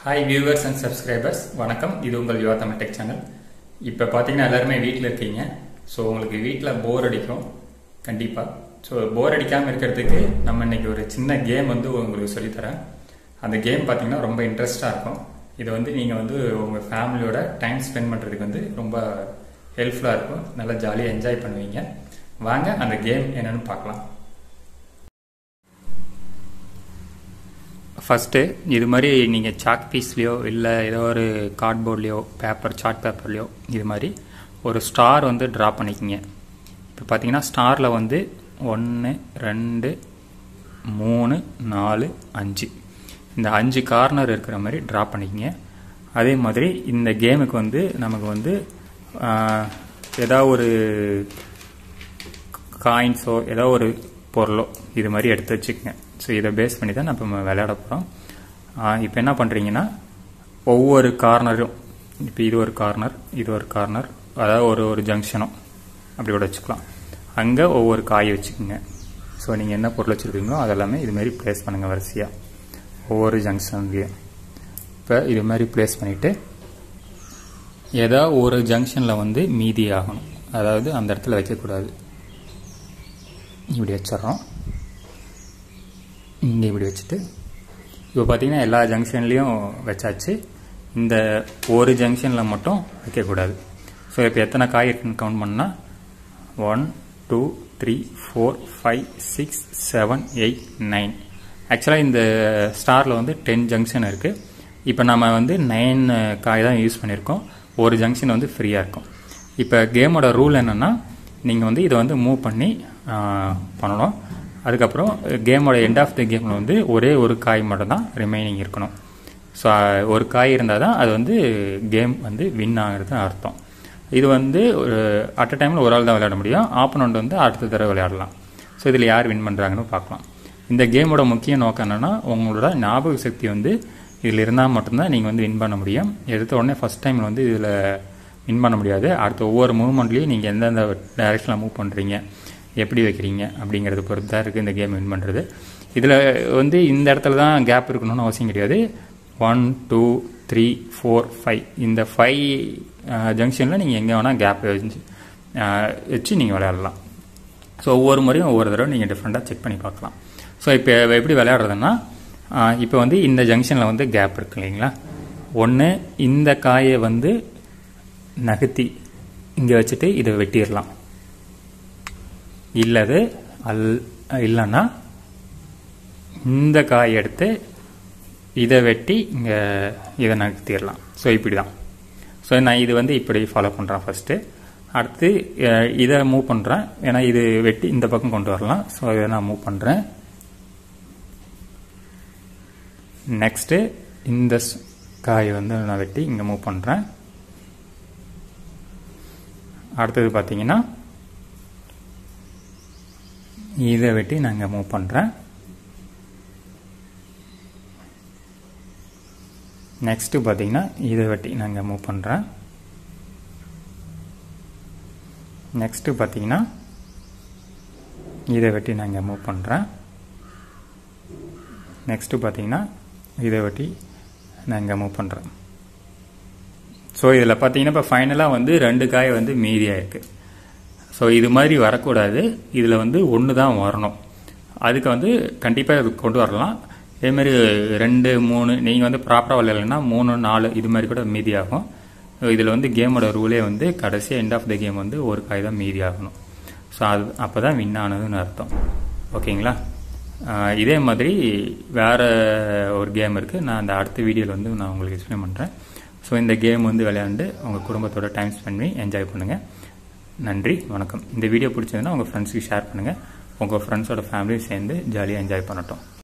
hi viewers and subscribers வணக்கம் இது உங்கள் யுவா தமிழ் டெக் சேனல் இப்போ பார்த்தீங்கன்னா எல்லாருமே வீட்டில் இருக்கீங்க ஸோ உங்களுக்கு வீட்டில் போர் அடிக்கும் கண்டிப்பாக ஸோ போர் அடிக்காமல் இருக்கிறதுக்கு நம்ம இன்னைக்கு ஒரு சின்ன கேம் வந்து உங்களுக்கு சொல்லித்தரேன் அந்த கேம் பார்த்தீங்கன்னா ரொம்ப இன்ட்ரெஸ்டாக இருக்கும் இது வந்து நீங்கள் வந்து உங்கள் ஃபேமிலியோட டைம் ஸ்பெண்ட் பண்ணுறதுக்கு வந்து ரொம்ப ஹெல்ப்ஃபுல்லாக இருக்கும் நல்லா ஜாலியாக என்ஜாய் பண்ணுவீங்க வாங்க அந்த கேம் என்னன்னு பார்க்கலாம் ஃபஸ்ட்டு இது மாதிரி நீங்கள் சாக் பீஸ்லேயோ இல்லை ஏதோ ஒரு கார்ட்போர்ட்லேயோ பேப்பர் சார்ட் பேப்பர்லேயோ இது மாதிரி ஒரு ஸ்டார் வந்து ட்ரா பண்ணிக்கிங்க இப்போ பார்த்தீங்கன்னா ஸ்டாரில் வந்து ஒன்று ரெண்டு மூணு நாலு அஞ்சு இந்த அஞ்சு கார்னர் இருக்கிற மாதிரி ட்ரா பண்ணிக்கிங்க அதே மாதிரி இந்த கேமுக்கு வந்து நமக்கு வந்து ஏதாவது ஒரு காயின்ஸோ ஏதோ ஒரு பொருளோ இது மாதிரி எடுத்து வச்சுக்கோங்க ஸோ இதை பேஸ் பண்ணி தான் நம்ம விளையாட போகிறோம் இப்போ என்ன பண்ணுறீங்கன்னா ஒவ்வொரு கார்னரும் இப்போ இது ஒரு கார்னர் இது ஒரு கார்னர் அதாவது ஒரு ஒரு ஜங்ஷனும் அப்படி கூட வச்சுக்கலாம் அங்கே ஒவ்வொரு காய் வச்சுக்கோங்க ஸோ நீங்கள் என்ன பொருள் வச்சுருக்கீங்களோ அதெல்லாமே இதுமாரி ப்ளேஸ் பண்ணுங்கள் வரிசையாக ஒவ்வொரு ஜங்ஷன்லேயும் இப்போ இது மாதிரி ப்ளேஸ் பண்ணிவிட்டு ஏதோ ஒரு ஜங்ஷனில் வந்து மீதி ஆகணும் அதாவது அந்த இடத்துல வைக்கக்கூடாது இப்படி வச்சிட்றோம் இங்கே இப்படி வச்சுட்டு இப்போ பார்த்தீங்கன்னா எல்லா ஜங்ஷன்லேயும் வச்சாச்சு இந்த ஒரு ஜங்ஷனில் மட்டும் வைக்கக்கூடாது ஸோ இப்போ எத்தனை காய் இருக்குன்னு கவுண்ட் பண்ணால் one two three four five six seven eight nine ஆக்சுவலாக இந்த ஸ்டாரில் வந்து டென் ஜங்ஷன் இருக்குது இப்போ நம்ம வந்து நைன் காய் தான் யூஸ் பண்ணியிருக்கோம் ஒரு ஜங்ஷன் வந்து ஃப்ரீயாக இருக்கும் இப்போ கேமோட ரூல் என்னென்னா நீங்கள் வந்து இதை வந்து மூவ் பண்ணி பண்ணணும் அதுக்கப்புறம் கேமோட எண்ட் ஆஃப் த கேமில் வந்து ஒரே ஒரு காய் மட்டும் தான் ரிமைனிங் இருக்கணும் ஸோ ஒரு காய் இருந்தால் தான் அது வந்து கேம் வந்து வின் ஆகிறது அர்த்தம் இது வந்து ஒரு அட் அ டைமில் ஒரு ஆள் தான் விளையாட முடியும் ஆப்பனண்ட் வந்து அடுத்த தடவை விளையாடலாம் ஸோ இதில் யார் வின் பண்ணுறாங்கன்னு பார்க்கலாம் இந்த கேமோட முக்கிய நோக்கம் என்னென்னா உங்களோட ஞாபக சக்தி வந்து இதில் இருந்தால் மட்டும்தான் நீங்கள் வந்து வின் பண்ண முடியும் எடுத்த உடனே ஃபஸ்ட் டைமில் வந்து இதில் வின் பண்ண முடியாது அடுத்த ஒவ்வொரு மூவ்மெண்ட்லேயும் நீங்கள் எந்தெந்த டைரெக்ஷனில் மூவ் பண்ணுறீங்க எப்படி வைக்கிறீங்க அப்படிங்கிறத பொறுத்து தான் இருக்குது இந்த கேம் வின் பண்ணுறது இதில் வந்து இந்த இடத்துல தான் கேப் இருக்கணும்னு அவசியம் கிடையாது one two three four five இந்த ஃபைவ் ஜங்ஷனில் நீங்கள் எங்கே வேணால் கேப் வச்சு வச்சு நீங்கள் விளையாடலாம் ஸோ ஒவ்வொரு முறையும் ஒவ்வொரு தடவை நீங்கள் டிஃப்ரெண்ட்டாக செக் பண்ணி பார்க்கலாம் ஸோ இப்போ எப்படி விளையாடுறதுன்னா இப்போ வந்து இந்த ஜங்ஷனில் வந்து கேப் இருக்கு இல்லைங்களா ஒன்று இந்த காயை வந்து நகர்த்தி இங்கே வச்சுட்டு இதை வெட்டிடலாம் இல்லது அல் இல்லைன்னா இந்த காய் எடுத்து இதை வெட்டி இங்கே இதை நகர்த்திடலாம் ஸோ இப்படி தான் ஸோ நான் இது வந்து இப்படி ஃபாலோ பண்ணுறேன் ஃபஸ்ட்டு அடுத்து இதை மூவ் பண்ணுறேன் ஏன்னா இது வெட்டி இந்த பக்கம் கொண்டு வரலாம் ஸோ இதை நான் மூவ் பண்ணுறேன் நெக்ஸ்ட்டு இந்த காய் வந்து நான் வெட்டி இங்கே மூவ் பண்ணுறேன் அடுத்தது பார்த்தீங்கன்னா இதை வெட்டி நான் இங்கே மூவ் பண்ணுறேன் நெக்ஸ்ட்டு பார்த்தீங்கன்னா இதை வெட்டி நான் இங்கே மூவ் பண்ணுறேன் நெக்ஸ்ட்டு பார்த்தீங்கன்னா இதை வெட்டி நான் இங்கே மூவ் பண்ணுறேன் நெக்ஸ்ட்டு பார்த்தீங்கன்னா இதை வெட்டி நான் இங்கே மூவ் பண்ணுறேன் ஸோ இதில் பார்த்தீங்கன்னா இப்போ ஃபைனலாக வந்து ரெண்டு காய் வந்து மீதியாக இருக்குது ஸோ இது மாதிரி வரக்கூடாது இதில் வந்து ஒன்று தான் வரணும் அதுக்கு வந்து கண்டிப்பாக இது கொண்டு வரலாம் இதேமாரி ரெண்டு மூணு நீங்கள் வந்து ப்ராப்பராக விளையாடலைன்னா மூணு நாலு இது மாதிரி கூட மீதி ஆகும் இதில் வந்து கேமோட ரூலே வந்து கடைசி எண்ட் ஆஃப் த கேம் வந்து ஒரு காய் தான் மீதி ஆகணும் ஸோ அது அப்போ தான் வின் ஆனதுன்னு அர்த்தம் ஓகேங்களா இதே மாதிரி வேறு ஒரு கேம் இருக்குது நான் அந்த அடுத்த வீடியோவில் வந்து நான் உங்களுக்கு எக்ஸ்பிளைன் பண்ணுறேன் ஸோ இந்த கேம் வந்து விளையாண்டு உங்கள் குடும்பத்தோட டைம் ஸ்பெண்ட் பண்ணி என்ஜாய் பண்ணுங்கள் நன்றி வணக்கம் இந்த வீடியோ பிடிச்சதுன்னா உங்கள் ஃப்ரெண்ட்ஸுக்கு ஷேர் பண்ணுங்கள் உங்கள் ஃப்ரெண்ட்ஸோட ஃபேமிலியும் சேர்ந்து ஜாலியாக என்ஜாய் பண்ணட்டும்